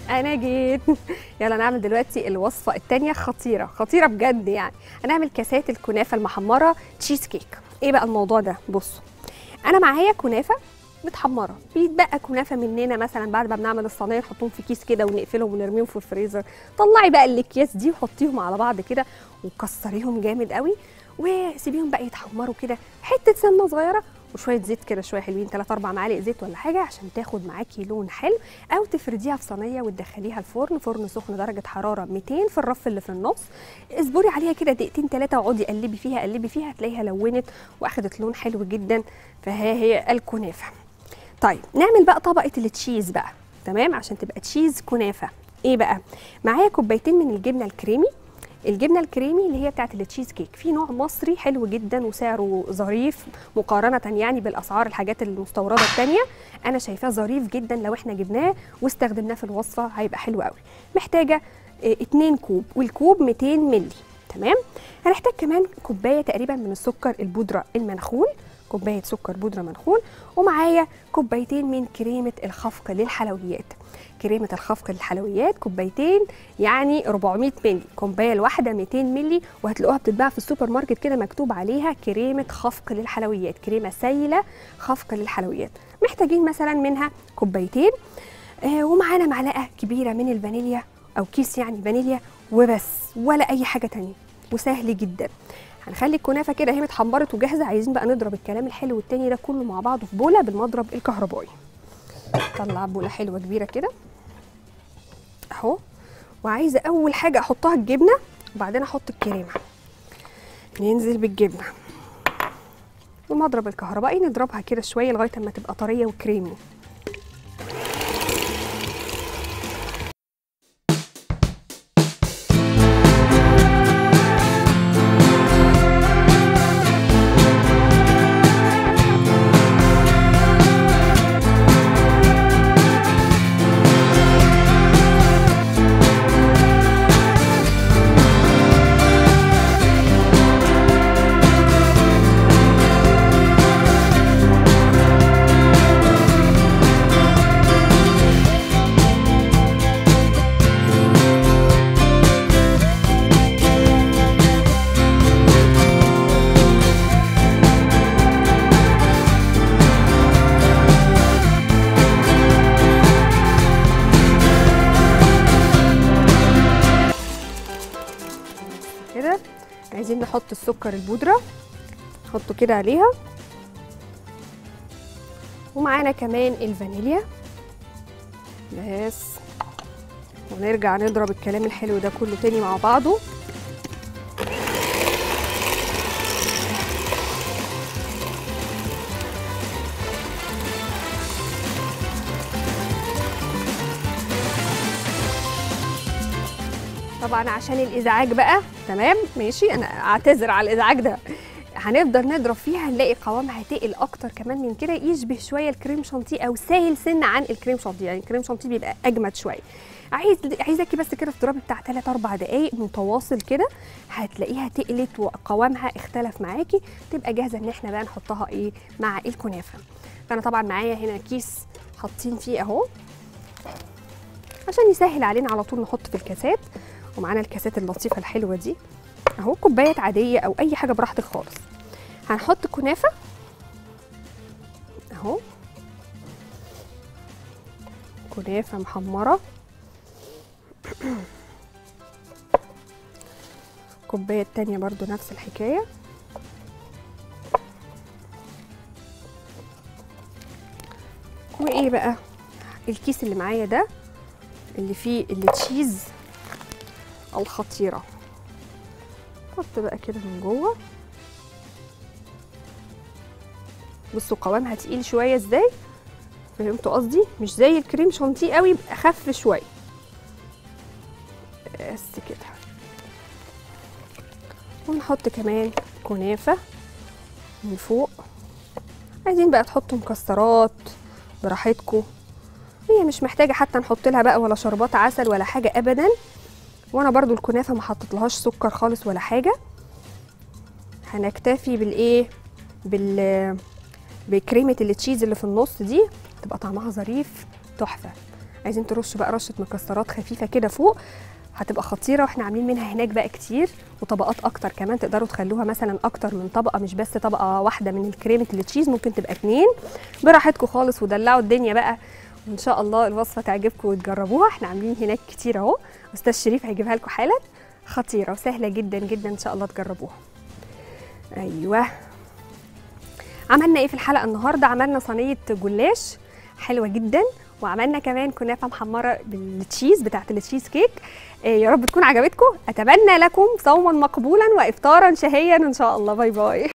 انا جيت يلا نعمل دلوقتي الوصفه الثانيه خطيره خطيره بجد يعني هنعمل كاسات الكنافه المحمره تشيز كيك ايه بقى الموضوع ده بصوا انا معايا كنافه متحمره بيتبقى كنافه مننا مثلا بعد ما بنعمل الصينيه نحطهم في كيس كده ونقفلهم ونرميهم في الفريزر طلعي بقى الاكياس دي وحطيهم على بعض كده وكسريهم جامد قوي وسيبيهم بقى يتحمروا كده حته سمنه صغيره وشويه زيت كده شويه حلوين 3 4 معالق زيت ولا حاجه عشان تاخد معاكي لون حلو او تفرديها في صينيه وتدخليها الفرن فرن سخن درجه حراره 200 في الرف اللي في النص اصبري عليها كده دقيقتين ثلاثه وقعدي قلبي فيها قلبي فيها هتلاقيها لونت واخدت لون حلو جدا فها هي الكنافه طيب نعمل بقى طبقه التشيز بقى تمام عشان تبقى تشيز كنافه ايه بقى معايا كوبايتين من الجبنه الكريمي الجبنه الكريمي اللي هي بتاعت التشيز كيك في نوع مصري حلو جدا وسعره ظريف مقارنه يعني بالاسعار الحاجات المستورده الثانيه انا شايفاه ظريف جدا لو احنا جبناه واستخدمناه في الوصفه هيبقى حلو قوي محتاجه 2 كوب والكوب 200 مللي تمام هنحتاج كمان كوبايه تقريبا من السكر البودره المنخول كوبايه سكر بودره منخول ومعايا كوبايتين من كريمه الخفق للحلويات كريمه الخفق للحلويات كوبايتين يعني 400 مللي كوبايه الواحده 200 مللي وهتلاقوها بتتباع في السوبر ماركت كده مكتوب عليها كريمه خفق للحلويات كريمه سايله خفق للحلويات محتاجين مثلا منها كوبايتين آه ومعانا معلقه كبيره من الفانيليا او كيس يعني فانيليا وبس ولا اي حاجه تانية وسهل جدا هنخلي الكنافه كده اهي اتحمرت وجاهزه عايزين بقى نضرب الكلام الحلو التاني ده كله مع بعضه في بوله بالمضرب الكهربائي طلع بوله حلوه كبيره كده اهو وعايزه اول حاجه احطها الجبنه وبعدين احط الكريمه ننزل بالجبنه المضرب الكهربائي نضربها كده شويه لغايه اما تبقى طريه وكريمي كده عايزين نحط السكر البودرة نحطه كده عليها ومعانا كمان الفانيليا بس ونرجع نضرب الكلام الحلو ده كله تاني مع بعضه طبعا عشان الازعاج بقى تمام ماشي انا اعتذر على الازعاج ده هنفضل نضرب فيها هنلاقي قوامها تقل اكتر كمان من كده يشبه شويه الكريم شانتيه او سايل سن عن الكريم شانتيه يعني الكريم شانتيه بيبقى اجمد شويه عايز عايزاكي بس كده تضربي بتاع 3 4 دقائق متواصل كده هتلاقيها تقلت وقوامها اختلف معاكي تبقى جاهزه ان احنا بقى نحطها ايه مع الكنافه فانا طبعا معايا هنا كيس حاطين فيه اهو عشان يسهل علينا على طول نحط في الكاسات ومعانا الكاسات اللطيفه الحلوه دي اهو كوبايه عاديه او اي حاجه براحتك خالص هنحط كنافه اهو كنافه محمره الكوبايه التانية برضو نفس الحكايه وايه بقى الكيس اللي معايا ده اللي فيه التشيز الخطيره حط بقى كده من جوه بصوا قوامها تقيل شويه ازاي فهمتوا قصدي مش زي الكريم شانتيه قوي اخف شويه بس كده ونحط كمان كنافه من فوق عايزين بقى تحطوا مكسرات براحتكم هي مش محتاجه حتى نحط لها بقى ولا شربات عسل ولا حاجه ابدا وانا برضو الكنافه ما حطيتلهاش سكر خالص ولا حاجه هنكتفي بالايه بال بكريمه التشيز اللي في النص دي تبقى طعمها ظريف تحفه عايزين ترشوا بقى رشه مكسرات خفيفه كده فوق هتبقى خطيره واحنا عاملين منها هناك بقى كتير وطبقات اكتر كمان تقدروا تخلوها مثلا اكتر من طبقه مش بس طبقه واحده من الكريمه التشيز ممكن تبقى اتنين براحتكم خالص ودلعوا الدنيا بقى وان شاء الله الوصفه تعجبكم وتجربوها احنا عاملين هناك كتير اهو استاذ شريف هيجيبها لكم حالا خطيره وسهله جدا جدا ان شاء الله تجربوها ايوه عملنا ايه في الحلقه النهارده عملنا صينيه جلاش حلوه جدا وعملنا كمان كنافه محمره بالتشيز بتاعه التشيز كيك إيه يا رب تكون عجبتكم اتمنى لكم صوما مقبولا وافطارا شهيا ان شاء الله باي باي